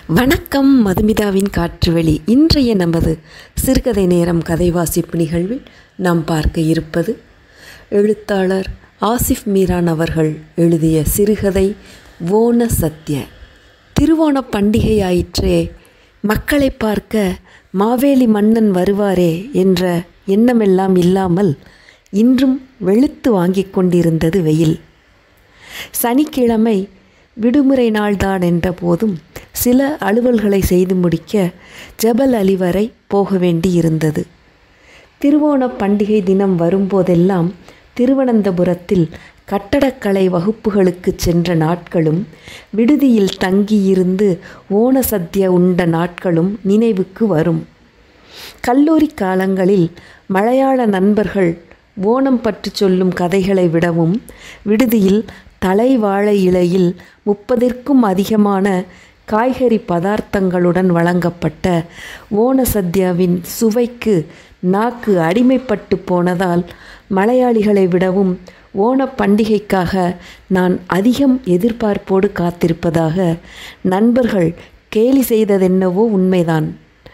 வணக்கம் மதுமிதாவின் காற்றுவெளி இன்றைய நமது சிறுகதை நேரம் கதை வாசிப்பு நிகழ்வில் நாம் பார்க்க இருப்பது எழுத்தாளர் ஆசிஃப் மீரான் அவர்கள் எழுதிய சிறுகதை ஓண சத்ய திருவோண பண்டிகையாயிற்றே மக்களை பார்க்க மாவேலி மன்னன் வருவாரே என்ற எண்ணமெல்லாம் இல்லாமல் இன்றும் வெளுத்து வாங்கிக் கொண்டிருந்தது வெயில் சனிக்கிழமை விடுமுறை நாள்தான் என்ற போதும் சில அலுவல்களை செய்து முடிக்க ஜபல் அலி வரை போக வேண்டியிருந்தது திருவோண பண்டிகை தினம் வரும்போதெல்லாம் திருவனந்தபுரத்தில் கட்டடக்கலை வகுப்புகளுக்கு சென்ற நாட்களும் விடுதியில் தங்கியிருந்து ஓண சத்ய உண்ட நாட்களும் நினைவுக்கு வரும் கல்லூரி காலங்களில் மலையாள நண்பர்கள் ஓணம் பற்றி சொல்லும் கதைகளை விடவும் விடுதியில் தலை வாழை இலையில் முப்பதிற்கும் அதிகமான காய்கறி பதார்த்தங்களுடன் வழங்கப்பட்ட ஓண சத்யாவின் சுவைக்கு நாக்கு அடிமைப்பட்டு போனதால் மலையாளிகளை விடவும் ஓண பண்டிகைக்காக நான் அதிகம் எதிர்பார்ப்போடு காத்திருப்பதாக நண்பர்கள் கேலி செய்ததென்னவோ உண்மைதான்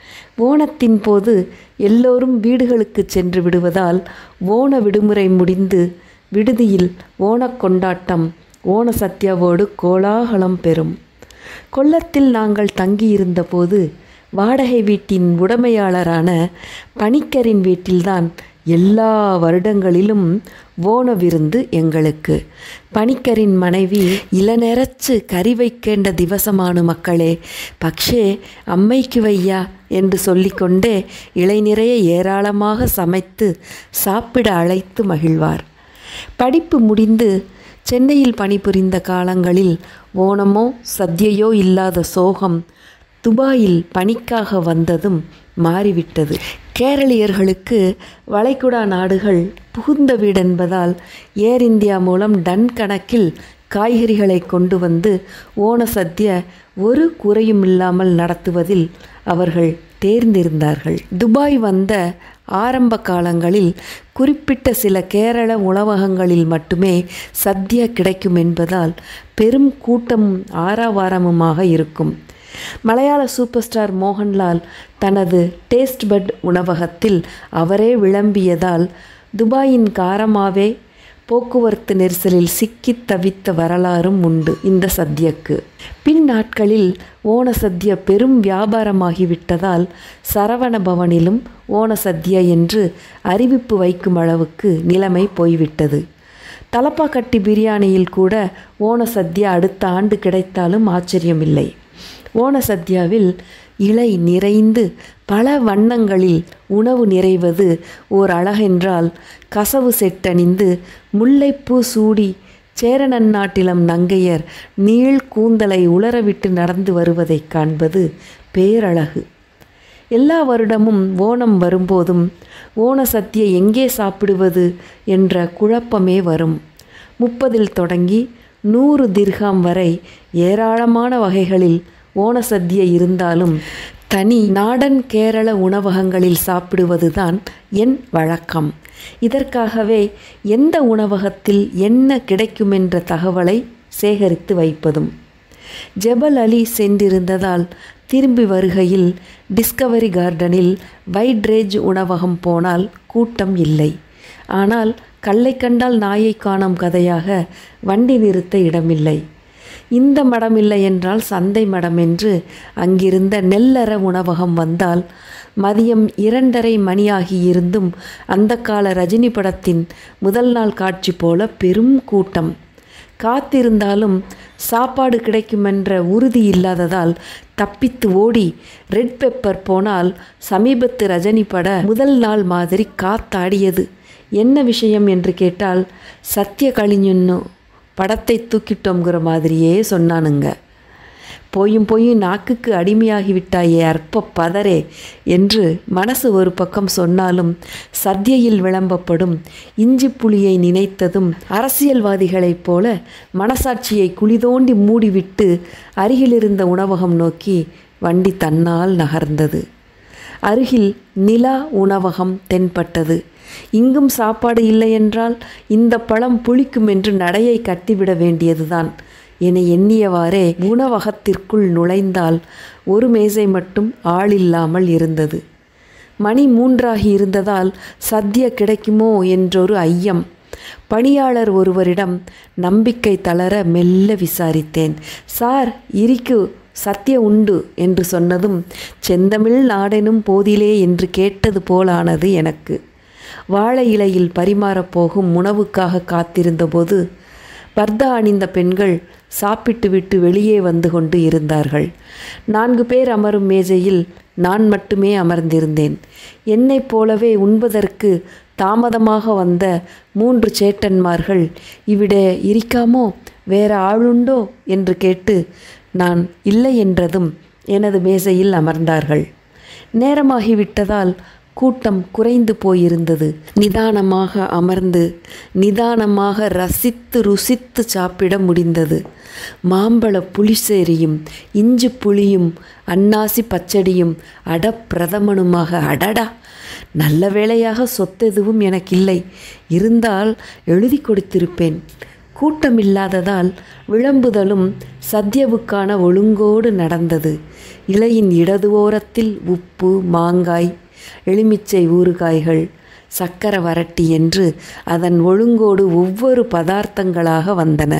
ஓணத்தின் போது எல்லோரும் வீடுகளுக்கு சென்று விடுவதால் ஓண விடுமுறை முடிந்து விடுதியில் ஓணக் கொண்டாட்டம் ஓண சத்யாவோடு கோலாகலம் பெறும் கொல்லத்தில் நாங்கள் தங்கியிருந்தபோது வாடகை வீட்டின் உடைமையாளரான பணிக்கரின் வீட்டில்தான் எல்லா வருடங்களிலும் ஓண விருந்து எங்களுக்கு பணிக்கரின் மனைவி இளநெரச்சு கறி வைക്കേണ്ട ദിവസമാണ് மக்களே പക്ഷേ அம்மைக்கு வையா என்று சொல்லிக்கொண்டே இலை நிறைய ஏராளமாக சமைத்து சாப்பிட அழைத்து மகிழ்வார் படிப்பு முடிந்து சென்னையில் பணிபுரிந்த காலங்களில் ஓணமோ சத்யையோ இல்லாத சோகம் துபாயில் பணிக்காக வந்ததும் மாறிவிட்டது கேரளியர்களுக்கு வளைகுடா நாடுகள் புகுந்த வீடென்பதால் ஏர் இந்தியா மூலம் டன் கணக்கில் காய்கறிகளை கொண்டு வந்து ஓண சத்ய ஒரு குறையும் இல்லாமல் நடத்துவதில் அவர்கள் தேர்ந்திருந்தார்கள் துபாய் வந்த ஆரம்ப காலங்களில் குறிப்பிட்ட சில கேரள உணவகங்களில் மட்டுமே சத்யா கிடைக்கும் என்பதால் பெரும் கூட்டமும் ஆறாவாரமுமாக இருக்கும் மலையாள சூப்பர் ஸ்டார் மோகன்லால் தனது டேஸ்ட் பட் உணவகத்தில் அவரே விளம்பியதால் துபாயின் காரமாவே போக்குவரத்து நெரிசலில் சிக்கித் தவித்த வரலாறும் உண்டு இந்த சத்யக்கு பின் நாட்களில் ஓண சத்ய பெரும் வியாபாரமாகிவிட்டதால் சரவண பவனிலும் ஓண சத்ய என்று அறிவிப்பு வைக்கும் அளவுக்கு நிலைமை போய்விட்டது தலப்பாக்கட்டி பிரியாணியில் கூட ஓண சத்யா அடுத்த ஆண்டு கிடைத்தாலும் ஆச்சரியமில்லை ஓண சத்யாவில் இலை நிறைந்து பல வண்ணங்களில் உணவு நிறைவது ஓர் அழகென்றால் கசவு செட்டணிந்து முல்லைப்பூ சூடி சேரனன் நாட்டிலம் நங்கையர் நீள் கூந்தலை உலரவிட்டு நடந்து வருவதைக் காண்பது பேரழகு எல்லா வருடமும் ஓணம் வரும்போதும் ஓண சத்திய எங்கே சாப்பிடுவது என்ற குழப்பமே வரும் முப்பதில் தொடங்கி நூறு திர்காம் வரை ஏராளமான வகைகளில் ஓண சத்திய இருந்தாலும் தனி நாடன் கேரள உணவகங்களில் சாப்பிடுவதுதான் என் வழக்கம் இதற்காகவே எந்த உணவகத்தில் என்ன கிடைக்குமென்ற தகவலை சேகரித்து வைப்பதும் ஜெபல் அலி சென்றிருந்ததால் திரும்பி வருகையில் டிஸ்கவரி கார்டனில் வைட்ரேஜ் உணவகம் போனால் கூட்டம் இல்லை ஆனால் கல்லை கண்டால் நாயை காணும் கதையாக வண்டி நிறுத்த இடமில்லை இந்த மடம் இல்லை என்றால் சந்தை மடம் என்று அங்கிருந்த நெல்லற உணவகம் வந்தால் மதியம் இரண்டரை மணியாகியிருந்தும் அந்த கால ரஜினி படத்தின் முதல் நாள் காட்சி போல பெரும் கூட்டம் காத்திருந்தாலும் சாப்பாடு கிடைக்குமென்ற உறுதி இல்லாததால் தப்பித்து ஓடி ரெட் பெப்பர் போனால் சமீபத்து ரஜினி பட முதல் நாள் மாதிரி காத்தாடியது என்ன விஷயம் என்று கேட்டால் சத்திய கழிஞ்சுன்னு படத்தை தூக்கிட்டோங்கிற மாதிரியே சொன்னானுங்க போயும் போயும் நாக்குக்கு அடிமையாகி விட்டாயே அற்ப பதரே என்று மனசு ஒரு பக்கம் சொன்னாலும் சத்தியில் விளம்பப்படும் இஞ்சி புளியை நினைத்ததும் அரசியல்வாதிகளைப் போல மனசாட்சியை குளிதோண்டி மூடிவிட்டு அருகிலிருந்த உணவகம் நோக்கி வண்டி தன்னால் நகர்ந்தது அருகில் நிலா உணவகம் தென்பட்டது இங்கும் சாப்பாடு இல்லையென்றால் இந்த பழம் புளிக்கும் என்று நடையை கட்டிவிட வேண்டியதுதான் என எண்ணியவாறே உணவகத்திற்குள் நுழைந்தால் ஒரு மேசை மட்டும் ஆளில்லாமல் இருந்தது மணி மூன்றாகி இருந்ததால் சத்திய கிடைக்குமோ என்றொரு ஐயம் பணியாளர் ஒருவரிடம் நம்பிக்கை தளர மெல்ல விசாரித்தேன் சார் இரிக்கு சத்திய உண்டு என்று சொன்னதும் செந்தமிழ் நாடெனும் போதிலே என்று கேட்டது போலானது எனக்கு வாழை இலையில் பரிமாறப் போகும் உணவுக்காக காத்திருந்தபோது பர்தா அணிந்த பெண்கள் சாப்பிட்டுவிட்டு வெளியே வந்து கொண்டு இருந்தார்கள் நான்கு பேர் அமரும் மேஜையில் நான் மட்டுமே அமர்ந்திருந்தேன் என்னைப் போலவே உண்பதற்கு தாமதமாக வந்த மூன்று சேட்டன்மார்கள் இவிட இருக்காமோ வேற ஆளுண்டோ என்று கேட்டு நான் இல்லை என்றதும் எனது மேசையில் அமர்ந்தார்கள் நேரமாகிவிட்டதால் கூட்டம் குறைந்து போயிருந்தது நிதானமாக அமர்ந்து நிதானமாக ரசித்து ருசித்து சாப்பிட முடிந்தது மாம்பழ புளிசேரியும் இஞ்சி புளியும் அன்னாசி பச்சடியும் அடப்பிரதமனுமாக அடடா நல்ல வேளையாக சொத்தெதுவும் எனக்கில்லை இருந்தால் எழுதி கொடுத்திருப்பேன் கூட்டமில்லாததால் விளம்புதலும் சத்யவுக்கான ஒழுங்கோடு நடந்தது இலையின் இடது ஓரத்தில் உப்பு மாங்காய் எலுமிச்சை ஊறுகாய்கள் சக்கர வரட்டி என்று அதன் ஒழுங்கோடு ஒவ்வொரு பதார்த்தங்களாக வந்தன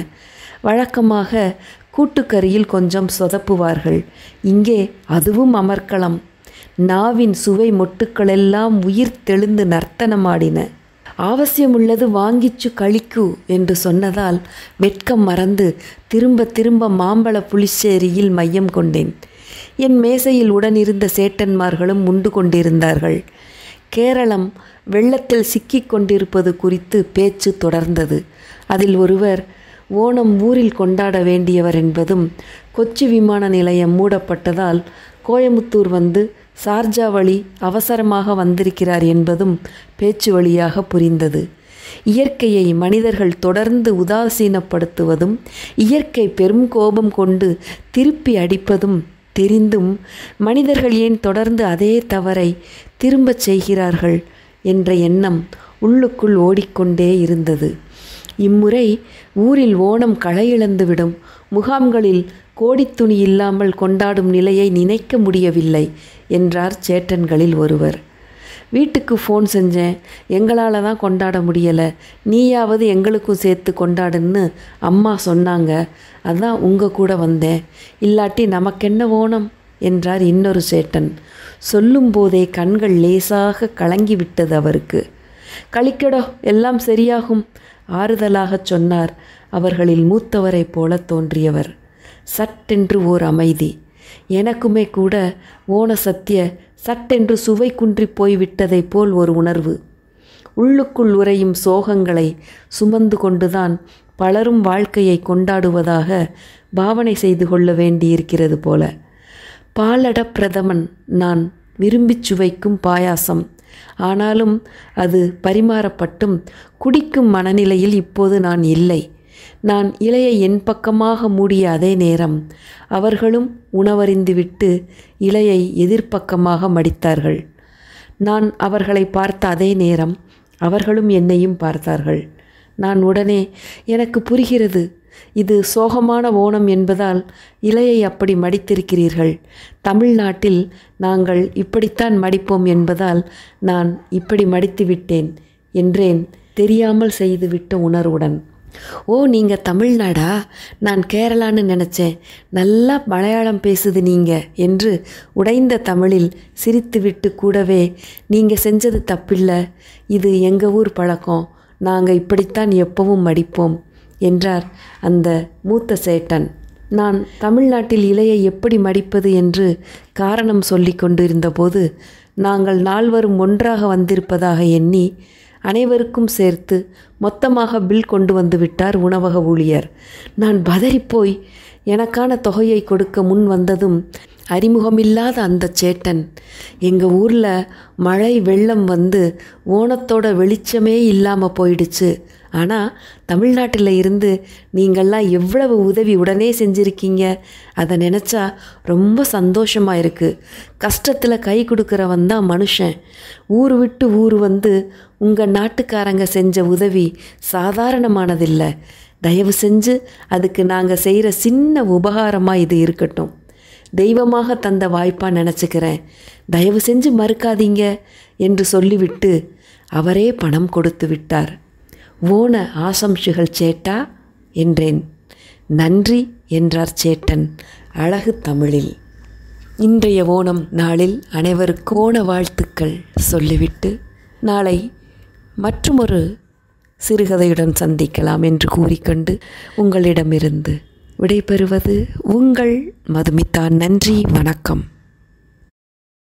வழக்கமாக கூட்டுக்கறியில் கொஞ்சம் சொதப்புவார்கள் இங்கே அதுவும் அமர்க்களம் நாவின் சுவை மொட்டுக்களெல்லாம் உயிர் தெளிந்து நர்த்தனமாடின அவசியமுள்ளது வாங்கிச்சு கழிக்கு என்று சொன்னதால் வெட்கம் மறந்து திரும்ப திரும்ப மாம்பழ புளிச்சேரியில் மையம் கொண்டேன் என் மேசையில் உடனிருந்த சேட்டன்மார்களும் உண்டு கொண்டிருந்தார்கள் கேரளம் வெள்ளத்தில் சிக்கிக் கொண்டிருப்பது குறித்து பேச்சு தொடர்ந்தது அதில் ஒருவர் ஓணம் ஊரில் கொண்டாட வேண்டியவர் என்பதும் கொச்சி விமான நிலையம் மூடப்பட்டதால் கோயமுத்தூர் வந்து சார்ஜா வழி அவசரமாக வந்திருக்கிறார் என்பதும் பேச்சு வழியாக புரிந்தது இயற்கையை மனிதர்கள் தொடர்ந்து உதாசீனப்படுத்துவதும் இயற்கை பெரும் கோபம் கொண்டு திருப்பி அடிப்பதும் தெரிந்தும் மனிதர்கள் ஏன் தொடர்ந்து அதே தவறை திரும்பச் செய்கிறார்கள் என்ற எண்ணம் உள்ளுக்குள் ஓடிக்கொண்டே இருந்தது இம்முறை ஊரில் ஓணம் களையிழந்துவிடும் முகாம்களில் கோடித்துணி இல்லாமல் கொண்டாடும் நிலையை நினைக்க முடியவில்லை என்றார் சேட்டன்களில் ஒருவர் வீட்டுக்கு ஃபோன் செஞ்சேன் எங்களால் தான் கொண்டாட முடியலை நீயாவது எங்களுக்கும் சேர்த்து கொண்டாடுன்னு அம்மா சொன்னாங்க அதான் உங்கள் கூட வந்தேன் இல்லாட்டி நமக்கென்ன ஓணம் என்றார் இன்னொரு சேட்டன் சொல்லும்போதே கண்கள் லேசாக கலங்கி விட்டது அவருக்கு கழிக்கடோ எல்லாம் சரியாகும் ஆறுதலாகச் சொன்னார் அவர்களில் மூத்தவரைப் போல தோன்றியவர் சட்டென்று ஓர் அமைதி எனக்குமே கூட ஓன சத்திய சட்டென்று சுவை குன்றி போய்விட்டதைப் போல் ஒரு உணர்வு உள்ளுக்குள் உறையும் சோகங்களை சுமந்து கொண்டுதான் பலரும் வாழ்க்கையை கொண்டாடுவதாக பாவனை செய்து கொள்ள வேண்டியிருக்கிறது போல பாலட பிரதமன் நான் விரும்பிச் சுவைக்கும் பாயாசம் ஆனாலும் அது பரிமாறப்பட்டும் குடிக்கும் மனநிலையில் இப்போது நான் இல்லை நான் இலையை என் பக்கமாக மூடிய அதே நேரம் அவர்களும் உணவறிந்துவிட்டு இலையை எதிர்ப்பக்கமாக மடித்தார்கள் நான் அவர்களை பார்த்த அதே நேரம் அவர்களும் என்னையும் பார்த்தார்கள் நான் உடனே எனக்கு புரிகிறது இது சோகமான ஓணம் என்பதால் இலையை அப்படி மடித்திருக்கிறீர்கள் தமிழ்நாட்டில் நாங்கள் இப்படித்தான் மடிப்போம் என்பதால் நான் இப்படி மடித்து விட்டேன் என்றேன் தெரியாமல் செய்துவிட்ட உணர்வுடன் ஓ நீங்கள் தமிழ்நாடா நான் கேரளான்னு நினச்சேன் நல்லா மலையாளம் பேசுது நீங்கள் என்று உடைந்த தமிழில் சிரித்துவிட்டு கூடவே நீங்கள் செஞ்சது தப்பில்லை இது எங்கள் ஊர் பழக்கம் நாங்கள் இப்படித்தான் எப்பவும் மடிப்போம் என்றார் அந்த மூத்த சேட்டன் நான் தமிழ்நாட்டில் இலையை எப்படி மடிப்பது என்று காரணம் சொல்லி கொண்டிருந்தபோது நாங்கள் நால்வரும் ஒன்றாக வந்திருப்பதாக எண்ணி அனைவருக்கும் சேர்த்து மொத்தமாக பில் கொண்டு வந்து விட்டார் உணவக ஊழியர் நான் பதறிப்போய் எனக்கான தொகையை கொடுக்க முன் வந்ததும் அறிமுகமில்லாத அந்த சேட்டன் எங்கள் ஊரில் மழை வெள்ளம் வந்து ஓணத்தோட வெளிச்சமே இல்லாமல் போயிடுச்சு ஆனால் தமிழ்நாட்டில் இருந்து நீங்கள்லாம் எவ்வளவு உதவி உடனே செஞ்சுருக்கீங்க அதை நினச்சா ரொம்ப சந்தோஷமாக இருக்குது கஷ்டத்தில் கை கொடுக்குறவன் தான் மனுஷன் ஊர் விட்டு ஊர் வந்து உங்கள் நாட்டுக்காரங்க செஞ்ச உதவி சாதாரணமானதில்லை தயவு செஞ்சு அதுக்கு நாங்கள் செய்கிற சின்ன உபகாரமாக இது இருக்கட்டும் தெய்வமாக தந்த வாய்ப்பாக நினச்சிக்கிறேன் தயவு செஞ்சு மறுக்காதீங்க என்று சொல்லிவிட்டு அவரே பணம் கொடுத்து விட்டார் ஓன ஆசம்ஷுகள் சேட்டா என்றேன் நன்றி என்றார் சேட்டன் அழகு தமிழில் இன்றைய ஓணம் நாளில் அனைவருக்கும் ஓண வாழ்த்துக்கள் சொல்லிவிட்டு நாளை மற்றுமொரு சிறுகதையுடன் சந்திக்கலாம் என்று கூறிக்கொண்டு உங்களிடமிருந்து விடைபெறுவது உங்கள் மதுமிதா நன்றி வணக்கம்